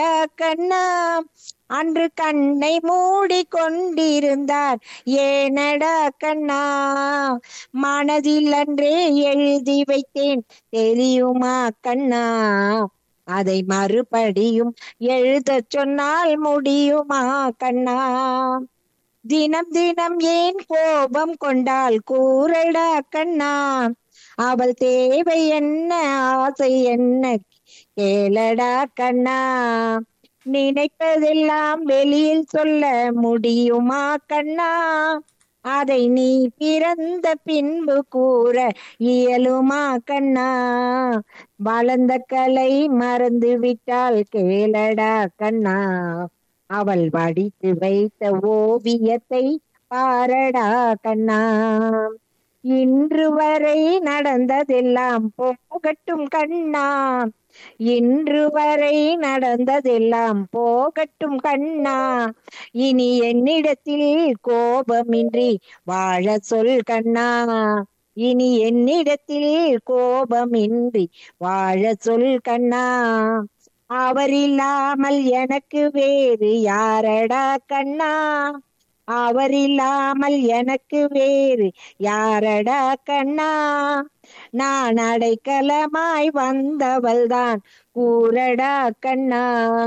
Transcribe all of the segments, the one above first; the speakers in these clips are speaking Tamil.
கண்ணா அன்று கண்ணை மூடி கொண்டிருந்தார் ஏனடா கண்ணா மனதில் அன்றே எழுதி வைத்தேன் தெரியுமா கண்ணா அதை மறுபடியும் எழுதச் சொன்னால் முடியுமா கண்ணா தினம் தினம் ஏன் கோபம் கொண்டால் கூறடா கண்ணா அவள் தேவை என்ன ஆசை என்ன கேளடா கண்ணா நினைப்பதெல்லாம் வெளியில் சொல்ல முடியுமா கண்ணா அதை நீ பிறந்த பின்பு கூற இயலுமா கண்ணா வளர்ந்த கலை மறந்து விட்டால் கேளடா கண்ணா அவள் வடித்து வைத்த ஓவியத்தை பாரடா கண்ணா இன்று வரை நடந்ததெல்லாம் போகட்டும் கண்ணா இன்று வரை நடந்ததெல்லாம் போகட்டும் கண்ணா இனி என்னிடத்தில் கோபமின்றி வாழ சொல் கண்ணா இனி என்னிடத்தில் கோபமின்றி வாழ சொல் கண்ணா அவர் இல்லாமல் எனக்கு வேறு யாரடா கண்ணா அவர் இல்லாமல் எனக்கு வேறு யாரடா கண்ணா நான் அடைக்கலமாய் வந்தவள்தான் கூறடா கண்ணா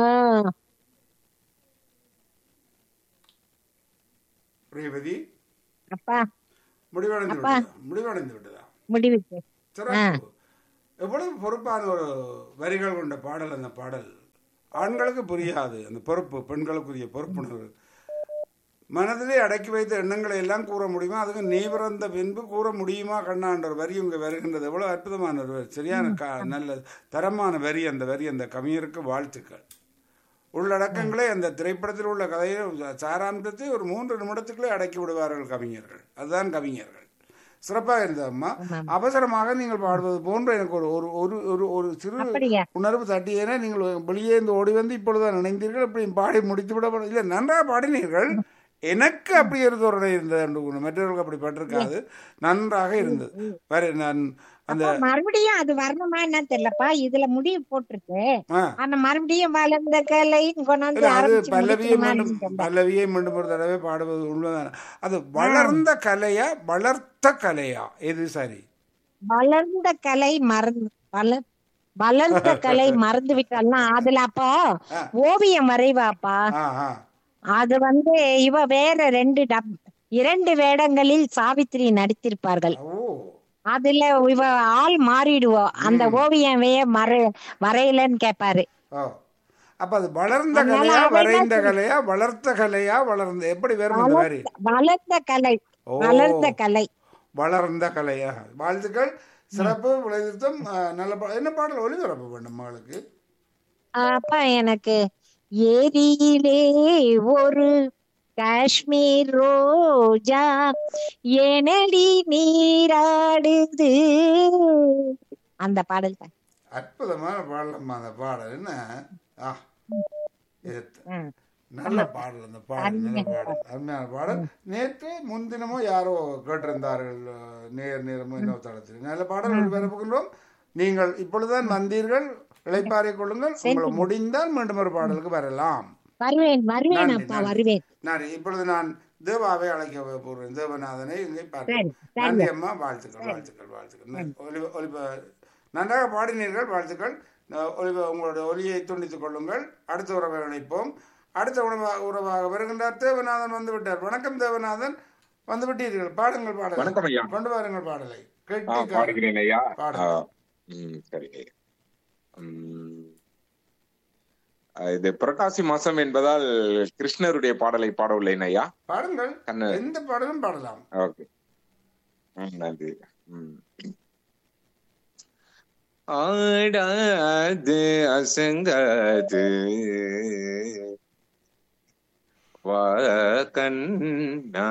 ரேவதி அப்பா முடிவடைந்து அப்பா. விட்டதா முடிவடைந்து விட்டதா முடிவுக்கு சிறப்பு எவ்வளவு பொறுப்பான ஒரு வரிகள் கொண்ட பாடல் அந்த பாடல் ஆண்களுக்கு புரியாது அந்த பொறுப்பு பெண்களுக்குரிய பொறுப்புணர்வு மனதிலே அடக்கி வைத்த எண்ணங்களை எல்லாம் கூற முடியுமா அதுக்கு நீ பிறந்த பின்பு கூற முடியுமா கண்ணான்ற ஒரு வரி இங்கே வருகின்றது எவ்வளவு அற்புதமான ஒரு வரி. சரியான க நல்ல தரமான வரி அந்த வரி அந்த கவிஞருக்கு வாழ்த்துக்கள் உள்ளடக்கங்களே அந்த திரைப்படத்தில் உள்ள கதையை சாராம்சத்தை ஒரு மூன்று நிமிடத்துக்குள்ளே அடக்கி விடுவார்கள் கவிஞர்கள் அதுதான் கவிஞர்கள் சிறப்பாக இருந்தது அம்மா அவசரமாக நீங்கள் பாடுவது போன்ற எனக்கு ஒரு ஒரு ஒரு ஒரு ஒரு சிறு அப்படியா உணர்வு தட்டியேனா நீங்கள் வெளியே இருந்து ஓடி வந்து இப்பொழுதுதான் நினைந்தீர்கள் அப்படி பாடி முடித்து விட இல்லை நன்றாக பாடினீர்கள் எனக்கு அப்படி ஒரு தோரணை இருந்தது என்று கூறு. மற்றவர்களுக்கு அப்படி பட்டிருக்காது நன்றாக இருந்தது வேற நான் அந்த அப்பா, மறுபடியும் அது வரணுமா என்ன தெரியலப்பா இதுல முடிவு போட்டிருக்கு ஆ ஆனா மறுபடியும் வளர்ந்த கலை கொண்டாந்து இல்ல, அது ஆரம்பிச்சு பல்லவியை முடிக்கணுமான்னு மீண்டும் தெரியல. பல்லவியை மீண்டும் ஒரு தடவை பாடுவது உண்மைதான் அது வளர்ந்த கலையா வளர்த்த கலையா எது சரி வளர்ந்த கலை மறந்து வளர் வளர்ந்த கலை மறந்து விட்டால்னா அதுல அப்போ ஆ. ஓவியம் வரைவாப்பா ஆ ஆ அது வந்து இவ வேற ரெண்டு டப் இரண்டு வேடங்களில் சாவித்திரி நடித்திருப்பார்கள் ஓ அதுல இவ ஆள் மாறிடுவோம் அந்த ஓவியம் வே- மறை வரையலன்னு கேப்பாரு ஓ அப்ப அது வளர்ந்த அதனால கலையா அவ என்ன வரைந்த கலையா வளர்த்த கலையா வளர்ந்த எப்படி வரும் அந்த வரி வளர்ந்த கலை ஓ வளர்ந்த கலை வளர்ந்த கலையா வாழ்த்துக்கள் சிறப்பு விளைவித்தம் நல்ல பா- என்ன பாடல் ஒளிபரப்பு வேண்டும் மகளுக்கு அப்பா எனக்கு ஏரியிலே ஒரு காஷ்மீர் ரோஜா எனடி நீராடுது அந்த பாடல் தான் அற்புதமான பாடலம்மா அந்த பாடல் என்ன ஆ இது ம். நல்ல பாடல் அந்த பாடல் நல்ல பாடல் அருமையான பாடல் நேற்று முன்தினமோ யாரோ கேட்டிருந்தார்கள் அஹ், நேர் நேரமோ இன்னொரு தளத்தில் நல்ல பாடல் ஒளிபரப்புகின்றோம் நீங்கள் இப்பொழுதுதான் வந்தீர்கள் இளைப்பாறை கொள்ளுங்கள் உங்களை முடிந்தால் மீண்டும் ஒரு பாடலுக்கு வரலாம் வருவேன் வருவேன் நன்றி, அப்பா நன்றி. வருவேன் நான் இப்பொழுது நான் தேவாவை அழைக்க போகிறேன் தேவநாதனை இங்கே சரி, பார்க்கிறேன் சரி. நன்றி அம்மா வாழ்த்துக்கள் வாழ்த்துக்கள் வாழ்த்துக்கள் ஒலி- ஒலிப நன்றாக பாடினீர்கள் வாழ்த்துக்கள் அஹ், ஒலிப உங்களுடைய ஒலியை துண்டித்துக் கொள்ளுங்கள் அடுத்த உறவை இணைப்போம் அடுத்த உறவாக உறவாக வருகின்றார் தேவநாதன் வந்து விட்டார் வணக்கம் தேவநாதன் வந்து விட்டீர்கள் பாடுங்கள் பாடலை வணக்கம் ஐயா. கொண்டு வாருங்கள் பாடலை ஆ, கேட்டு பாடுகிறேன் ஐயா பாடுங்க. ஆ, ம், சரிங்க ஐயா. ம், ஆ, இது புரட்டாசி மாசம் என்பதால் கிருஷ்ணருடைய பாடலை பாட உள்ளேன் ஐயா பாடுங்கள் கண்ணு எந்த பாடலும் பாடலாம் ஓகே ம், நன்றி ம். ஆடாது அசங்காது வா கண்ணா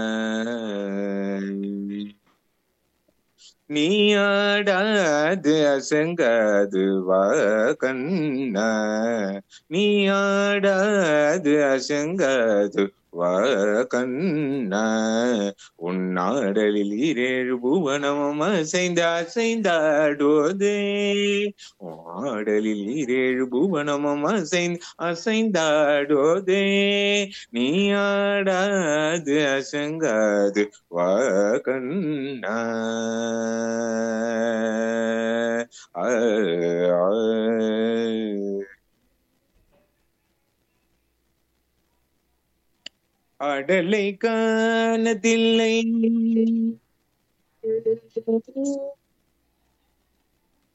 நீ ஆடாது அசங்காது வா கண்ணா நீ ஆடாது அசங்காது வா கண்ணா உன்னாடலில் இரேழு புவனமும் அசைந்து அசைந்தாடுவதே ஆடலில் இரேழு புவனமும் அசைந்து அசைந்தாடுவதே நீ ஆடாது அசங்காது வா கண்ணா ஆ, ஆ. அடலை காணதில்லை